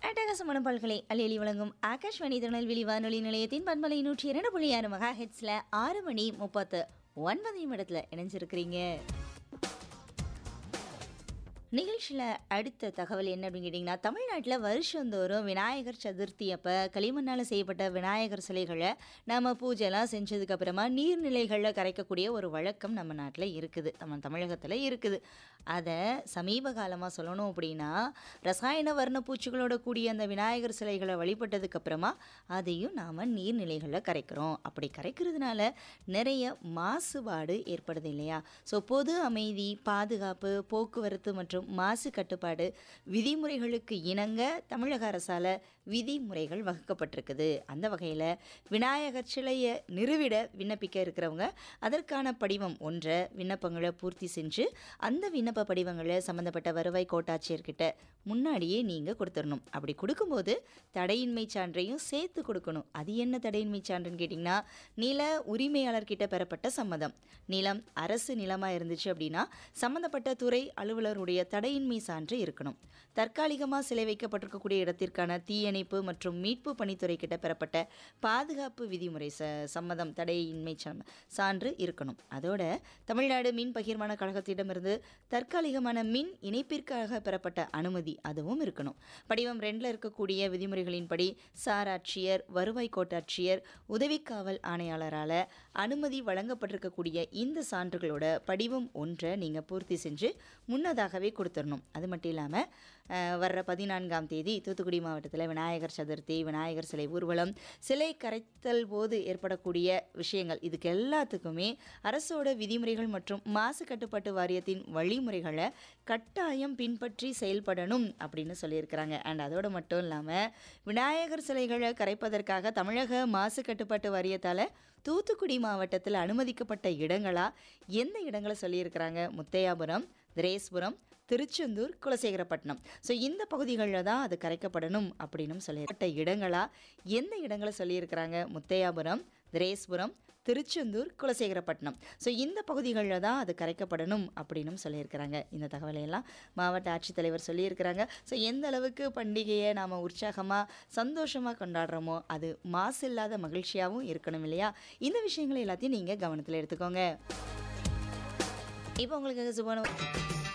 அட்டகாசமான பல்கலை அலையலி வழங்கும் ஆகாஷ்வாணி திருநெல்வேலி வானொலி நிலையத்தின் பண்பலை நூற்றி இரண்டு புள்ளி ஆறு மெகா ஹெட்ஸில் ஆறு மணி முப்பத்து ஒன்பது நிமிடத்தில் இணைஞ்சிருக்கிறீங்க நிகழ்ச்சியில் அடுத்த தகவல் என்ன அப்படின்னு கேட்டிங்கன்னா தமிழ்நாட்டில் வருஷந்தோறும் விநாயகர் சதுர்த்தி அப்போ களிமண்ணால் செய்யப்பட்ட விநாயகர் சிலைகளை நம்ம பூஜைலாம் செஞ்சதுக்கப்புறமா நீர்நிலைகளில் கரைக்கக்கூடிய ஒரு வழக்கம் நம்ம நாட்டில் இருக்குது நம்ம தமிழகத்தில் இருக்குது அதை சமீப காலமாக சொல்லணும் அப்படின்னா ரசாயன வர்ண பூச்சிகளோட கூடிய அந்த விநாயகர் சிலைகளை வழிபட்டதுக்கப்புறமா அதையும் நாம் நீர்நிலைகளில் கரைக்கிறோம் அப்படி கரைக்கிறதுனால நிறைய மாசுபாடு ஏற்படுது இல்லையா ஸோ பொது அமைதி பாதுகாப்பு போக்குவரத்து மற்றும் மாசு கட்டுப்பாடு விதிமுறைகளுக்கு இணங்க தமிழக அரசால் விதிமுறைகள் வகுக்கப்பட்டிருக்குது அந்த வகையில் விநாயகர் சிலையை நிறுவிட விண்ணப்பிக்க இருக்கிறவங்க அதற்கான படிவம் ஒன்றை விண்ணப்பங்களை பூர்த்தி செஞ்சு அந்த விண்ணப்ப படிவங்களை சம்மந்தப்பட்ட வருவாய் கோட்டாட்சியர்கிட்ட முன்னாடியே நீங்கள் கொடுத்துடணும் அப்படி கொடுக்கும்போது தடையின்மை சான்றையும் சேர்த்து கொடுக்கணும் அது என்ன தடையின்மை சான்றுன்னு கேட்டிங்கன்னா நில உரிமையாளர்கிட்ட பெறப்பட்ட சம்மதம் நிலம் அரசு நிலமாக இருந்துச்சு அப்படின்னா சம்மந்தப்பட்ட துறை அலுவலருடைய தடையின்மை சான்று இருக்கணும் தற்காலிகமாக சிலை வைக்கப்பட்டிருக்கக்கூடிய இடத்திற்கான தீயணைப்பு மற்றும் மீட்பு பணித்துறை கிட்ட பெறப்பட்ட பாதுகாப்பு விதிமுறை ச சம்மதம் தடையின்மை சம் சான்று இருக்கணும் அதோட தமிழ்நாடு மின் பகிர்மான கழகத்திடமிருந்து தற்காலிகமான மின் இணைப்பிற்காக பெறப்பட்ட அனுமதி அதுவும் இருக்கணும் படிவம் ரெண்டில் இருக்கக்கூடிய விதிமுறைகளின்படி சாராட்சியர் வருவாய் கோட்டாட்சியர் உதவிக்காவல் ஆணையாளரால் அனுமதி வழங்கப்பட்டிருக்கக்கூடிய இந்த சான்றுகளோட படிவம் ஒன்றை நீங்கள் பூர்த்தி செஞ்சு முன்னதாகவே கொடுத்துடணும் அது மட்டும் இல்லாமல் வர்ற பதினான்காம் தேதி தூத்துக்குடி மாவட்டத்தில் விநாயகர் சதுர்த்தி விநாயகர் சிலை ஊர்வலம் சிலை கரைத்தல் போது ஏற்படக்கூடிய விஷயங்கள் இதுக்கு எல்லாத்துக்குமே அரசோட விதிமுறைகள் மற்றும் மாசு கட்டுப்பாட்டு வாரியத்தின் வழிமுறைகளை கட்டாயம் பின்பற்றி செயல்படணும் அப்படின்னு சொல்லியிருக்கிறாங்க அண்ட் அதோடு மட்டும் இல்லாமல் விநாயகர் சிலைகளை கரைப்பதற்காக தமிழக மாசு கட்டுப்பாட்டு வாரியத்தால் தூத்துக்குடி மாவட்டத்தில் அனுமதிக்கப்பட்ட இடங்களா எந்த இடங்களை சொல்லியிருக்கிறாங்க முத்தையாபுரம் திரேஸ்புரம் திருச்செந்தூர் குலசேகரப்பட்டினம் ஸோ இந்த பகுதிகளில் தான் அது கரைக்கப்படணும் அப்படின்னு சொல்லியிருப்பட்ட இடங்களா எந்த இடங்களை சொல்லியிருக்கிறாங்க முத்தையாபுரம் திரேஸ்புரம் திருச்செந்தூர் குலசேகரப்பட்டினம் ஸோ இந்த பகுதிகளில் தான் அது கரைக்கப்படணும் அப்படின்னு சொல்லியிருக்கிறாங்க இந்த தகவலையெல்லாம் மாவட்ட ஆட்சித்தலைவர் சொல்லியிருக்கிறாங்க ஸோ எந்த அளவுக்கு பண்டிகையை நாம் உற்சாகமாக சந்தோஷமாக கொண்டாடுறோமோ அது மாசு இல்லாத மகிழ்ச்சியாகவும் இருக்கணும் இல்லையா இந்த விஷயங்களை எல்லாத்தையும் நீங்கள் கவனத்தில் எடுத்துக்கோங்க இப்போ உங்களுக்கு சுபான